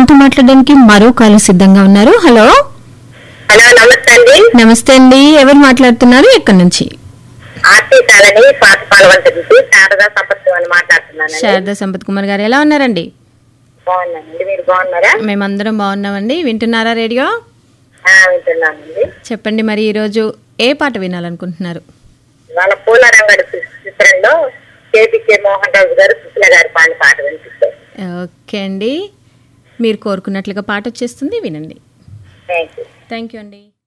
మనతో మాట్లాడడానికి మరో కాలు సిద్ధంగా ఉన్నారు హలో హలో నమస్తే అండి నమస్తే అండి ఎవరు మాట్లాడుతున్నారు ఎక్కడి నుంచి ఆర్టీ కాలని పాత పాలవంట నుంచి శారదా సంపత్ అని మాట్లాడుతున్నానండి శారదా సంపత్ కుమార్ గారు ఎలా ఉన్నారండి బాగున్నానండి మీరు బాగున్నారా మేమందరం బాగున్నామండి వింటున్నారా రేడియో ఆ, వింటున్నానండి చెప్పండి మరి ఈరోజు ఏ పాట వినాలనుకుంటున్నారు వాళ్ళ పూల రంగడి చిత్రంలో కేపీకే మోహన్ రాజు గారు సుశీల గారి పాడిన పాట వినిపిస్తారు ఓకే అండి మీరు కోరుకున్నట్లుగా పాట వచ్చేస్తుంది వినండి థ్యాంక్ యూ థ్యాంక్ యూ అండి